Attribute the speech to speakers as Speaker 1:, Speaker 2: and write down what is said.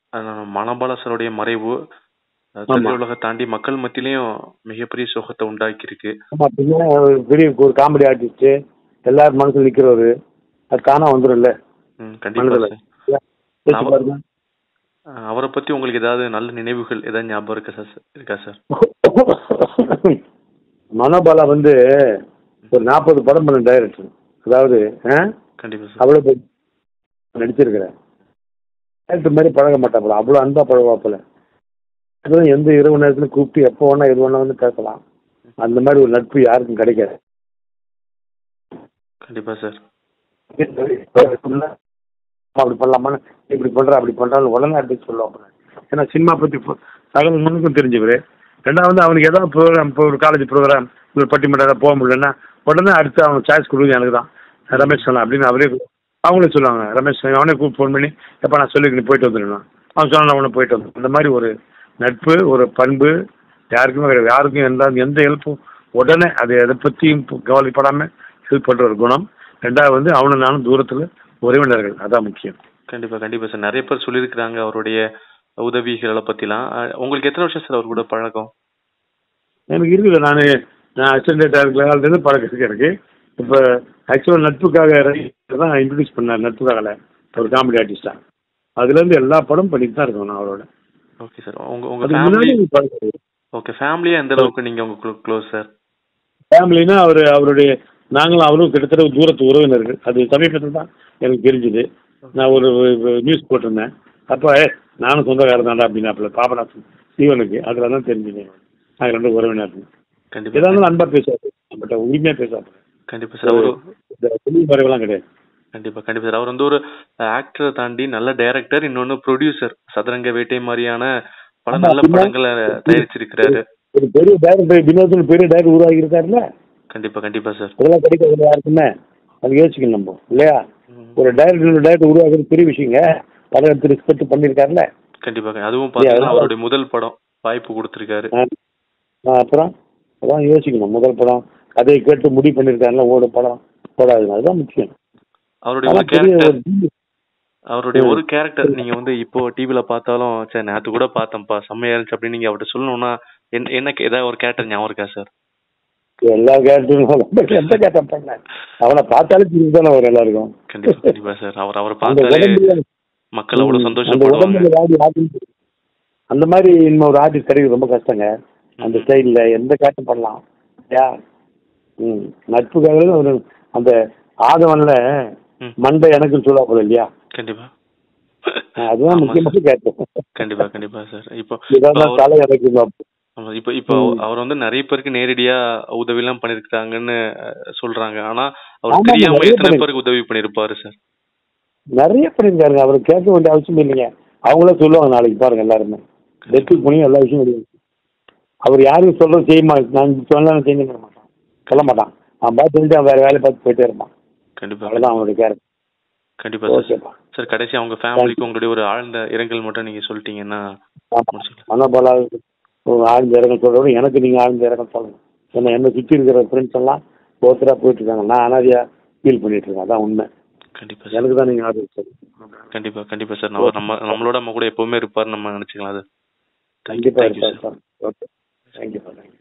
Speaker 1: அஹ், மனபால சாருடைய மறைவு அஹ்,
Speaker 2: ஆமா.
Speaker 1: திரையுலகை தாண்டி மக்கள் மத்தியிலையும் மிகப்பெரிய சோகத்தை உண்டாக்கி இருக்கு
Speaker 2: ஆமா பின்ன ஒரு பெரிய ஒரு காமெடி ஆர்டிஸ்ட் எல்லாரும் மனசுல நிக்கிறவரு அது தானா வந்துடும்ல
Speaker 1: ம், கண்டிப்பா
Speaker 2: மனதுல
Speaker 1: சார்
Speaker 2: யோசிச்சு
Speaker 1: அவ-
Speaker 2: பாருங்க
Speaker 1: அஹ், அவரை பத்தி உங்களுக்கு ஏதாவது நல்ல நினைவுகள் ஏதாவது ஞாபகம் இருக்கா சார் இருக்கா சார்
Speaker 2: மனோபாலா வந்து ஒரு நாற்பது படம் பண்ண டைரக்டர் அதாவது ஆ?
Speaker 1: கண்டிப்பா சார்
Speaker 2: அவ்வளோ பெரிய நடிச்சிருக்கிறேன் டைரக்டர் மாதிரி பழக மாட்டாப்புல அவ்வளோ அன்பா பழகுவாப்புல அதுவும் எந்த இரவு நேரத்துல கூப்பிட்டு எப்போ வேணா எது வேணா வந்து பேசலாம் அந்த மாதிரி ஒரு நட்பு யாருக்கும் கிடைக்காது
Speaker 1: கண்டிப்பா சார்
Speaker 2: அப்படி பண்ணலாமா இப்படி பண்ற அப்படி பண்றான்னு உடனே அப்படி சொல்லுவாங்க ஏன்னா சினிமா பத்தி பு- சகல முன்னுக்கும் தெரிஞ்சவர் ரெண்டாவது அவனுக்கு ஏதாவது ப்ரோக்ராம் இப்போ ஒரு காலேஜ் ப்ரோக்ராம் ஒரு பட்டிமன்றம் ஏதாவது போக முடியலன்னா உடனே அடுத்து அவன் சாய்ஸ் கொடுக்குது எனக்கு தான் ரமேஷ் சொல்லலாம் அப்படின்னு அவரே அவங்களே சொல்லுவாங்க ரமேஷ் அவனே கூப்பிட்டு ஃபோன் பண்ணி எப்போ நான் சொல்லி நீ போயிட்டு வந்துடணும் அவன் சொன்னா அவனை போயிட்டு வந்து அந்த மாதிரி ஒரு நட்பு ஒரு பண்பு யாருக்குமே கிடையாது யாருக்கும் எந்த எந்த ஹெல்ப்பும் உடனே அது எதை பற்றியும் கவலைப்படாமல் ஹெல்ப் பண்ணுற ஒரு குணம் ரெண்டாவது வந்து அவனும் நானும் தூரத்தில் உறவினர்கள் அதான் முக்கியம்
Speaker 1: கண்டிப்பா கண்டிப்பா சார் நிறைய பேர் சொல்லியிருக்கிறாங்க அவருடைய உதவிகளை பத்திலாம் அஹ், உங்களுக்கு எத்தனை வருஷம் சார் அவர் கூட பழக்கம்
Speaker 2: எனக்கு இருக்குது நான் நான் அசிஸ்டன்ட் டேரக்டர்லேருந்து பழக்கம் இருக்கு எனக்கு இப்போ ஆக்சுவலாக நட்புக்காக ரவி தான் இன்ட்ரடியூஸ் பண்ணார் நட்புக்காக ஒரு காமெடி ஆர்டிஸ்டா அதுலேருந்து எல்லா படம் பண்ணிட்டு தான் இருக்கேன் நான் அவரோட
Speaker 1: ஓகே சார் உங்க உங்க
Speaker 2: அதுக்கு
Speaker 1: ஃபேமிலி
Speaker 2: முன்னாடி பழக்கம்
Speaker 1: ஓகே ஃபேமிலியா எந்த அளவுக்கு நீங்க உங்க க்ளோஸ் சார்
Speaker 2: ஃபேமிலினா அவர் அவருடைய நாங்களும் அவரும் கிட்டத்தட்ட ஒரு தூரத்து உறவினர்கள் அது சமீபத்தில் தான் எனக்கு தெரிஞ்சுது நான் ஒரு நியூஸ் போட்டிருந்தேன் அப்போ ஏ நானும் சொந்தக்காரர் தான்டா அப்படின்னாப்புல பாபநாசன் சீவனுக்கு அதில் தான் தெரிஞ்சுது நாங்கள் ரெண்டு உறவினர்கள்
Speaker 1: கண்டிப்பா
Speaker 2: ஏதாவது அன்பா பேசுவாரு பட் உரிமையாக பேசுவாரு
Speaker 1: கண்டிப்பா சார் அவரு
Speaker 2: இந்த வெளி மறைவெல்லாம் கிடையாது
Speaker 1: கண்டிப்பா கண்டிப்பா சார் அவர் வந்து ஒரு ஆக்டரை தாண்டி நல்ல டைரக்டர் இன்னொன்னு ப்ரொடியூசர் சதுரங்க வேட்டை மாதிரியான பல
Speaker 2: ஆமா,
Speaker 1: நல்ல
Speaker 2: பின்ன-
Speaker 1: படங்களை தயாரிச்சிருக்கிறாரு
Speaker 2: ஒரு பெரிய டைரக்டர் வினோதன் பெரிய டைரக்டர் உருவாகி இருக்காருல்ல
Speaker 1: கண்டிப்பா கண்டிப்பா சார்
Speaker 2: அதெல்லாம் கிடைக்காது யாருக்குமே அது யோசிக்கணும் நம்ம இல்லையா
Speaker 1: ம்.
Speaker 2: ஒரு டைரக்டர் டைரக்டர் உருவாக்குறது பெரிய விஷயங்க படம் எடுத்து ரெஸ்பெக்ட் பண்ணியிருக்காருல்ல
Speaker 1: கண்டிப்பா கண்டிப்பா. அதுவும் பாத்தீங்கன்னா
Speaker 2: அதெல்லாம்
Speaker 1: அவருடைய முதல் படம் வாய்ப்பு கொடுத்திருக்காரு
Speaker 2: ஆ. ஆ, அப்புறம் அதான் யோசிக்கணும் முதல் படம் கதையை கேட்டு முடிவு பண்ணியிருக்காருல ஓடும் படம் ஓடாதுங்க அதுதான் முக்கியம்
Speaker 1: அவருடைய ஒரு
Speaker 2: அதான் பெரிய
Speaker 1: கேரக்டர்
Speaker 2: ஒரு genius.
Speaker 1: அவருடைய
Speaker 2: ம்.
Speaker 1: ஒரு கேரக்டர் நீங்க வந்து இப்போ டிவில பார்த்தாலும் சரி நேத்து கூட பார்த்தேன்ப்பா செம்மையா இருந்துச்சு அப்படின்னு நீங்க அவர்கிட்ட சொல்லணும்னா என்ன என்ன ஏதாவது ஒரு கேரக்டர் ஞாபகம் இருக்கா சார்
Speaker 2: எல்லா கேரக்டரும் எந்த கேரக்டர் பண்ண அவனை பார்த்தாலே திரும்பி தானே வரும் எல்லாருக்கும்
Speaker 1: கண்டிப்பா கண்டிப்பா சார் அவர் அவரை
Speaker 2: அந்த
Speaker 1: பார்த்தாலே
Speaker 2: உடம்புல
Speaker 1: மக்கள் அவ்வளவு
Speaker 2: அந்த
Speaker 1: சந்தோஷப்படுவாங்க
Speaker 2: உடம்புல வாடி ஆடி- அந்த மாதிரி இன்னும் ஒரு ஆர்டிஸ்ட் கிடைக்கிறது ரொம்ப கஷ்டங்க அந்த
Speaker 1: ம்.
Speaker 2: ஸ்டைலில் எந்த கேரக்டர் பண்ணலாம் யா ம் நட்புக்காக ஒரு அந்த ஆதவன்ல
Speaker 1: ம்.
Speaker 2: மண்டை எனக்குன்னு சொல்லுவா போல இல்லையா
Speaker 1: கண்டிப்பா
Speaker 2: அதுதான்
Speaker 1: ஆமா
Speaker 2: முக்கியமான
Speaker 1: சார்.
Speaker 2: கேரக்டர்
Speaker 1: கண்டிப்பா கண்டிப்பா சார் இப்போ
Speaker 2: இதான்
Speaker 1: இப்போ அவர்-
Speaker 2: தலை எனக்கு
Speaker 1: ஆமா, இப்போ இப்போ
Speaker 2: ம்.
Speaker 1: அவர் வந்து நிறைய பேருக்கு நேரடியா உதவி எல்லாம் பண்ணிருக்காங்கன்னு அஹ், சொல்றாங்க ஆனா அவர்
Speaker 2: ஆமா,
Speaker 1: தெரியாம
Speaker 2: நிறைய
Speaker 1: எத்தனை
Speaker 2: பண்ணி-
Speaker 1: பேருக்கு உதவி பண்ணிருப்பாரு சார்
Speaker 2: நிறைய பண்ணியிருக்காருங்க அவர் கேட்க வேண்டிய அவசியம் இல்லைங்க அவங்களே சொல்லுவாங்க நாளைக்கு பாருங்க எல்லாருமே டெத்துக்கு போய் எல்லா விஷயம் கிடையாது அவர் யாரும் சொல்றது செய்ய மாட்டான் நான் சொன்னா செஞ்சு மாட்டான் சொல்ல மாட்டான் அவன் பார்த்து தெரிஞ்சு அவன் வேற வேலையை பார்த்து போயிட்டே இருப்பான்
Speaker 1: கண்டிப்பா
Speaker 2: அவ்வளவுதான் அவனுடைய கேரக்டர்
Speaker 1: கண்டிப்பா சார்
Speaker 2: ஓகேப்பா
Speaker 1: சார் கடைசி அவங்க ஃபேமிலிக்கு உங்களுடைய ஒரு ஆழ்ந்த இரங்கல் மட்டும் நீங்க சொல்லிட்டீங்கன்னா முடிச்சுக்கலாம்
Speaker 2: மனோபாலா ஒரு ஆழ்ந்த இறக்கம் சொல்றோட எனக்கு நீங்க ஆழ்ந்த இறக்கம் சொல்லணும் ஏன்னா என்னை சுற்றி இருக்கிற ஃப்ரெண்ட்ஸ் எல்லாம் ஒருத்தரா போயிட்டு இருக்காங்க நான் அனாதியா ஃபீல் பண்ணிட்டு இருக்கேன் அதான் உண்மை
Speaker 1: கண்டிப்பா சார்
Speaker 2: எனக்கு தான் நீங்க ஆதரவு சொல்லணும்
Speaker 1: கண்டிப்பா கண்டிப்பா சார் நம்ம நம்ம நம்மளோட நம்ம கூட எப்பவுமே இருப்பாரு நம்ம நினைச்சுக்கலாம் அது
Speaker 2: கண்டிப்பா
Speaker 1: தேங்க்யூ சார்
Speaker 2: இருப்பார் சார் ஓகே தேங்க்யூ தேங்க்யூ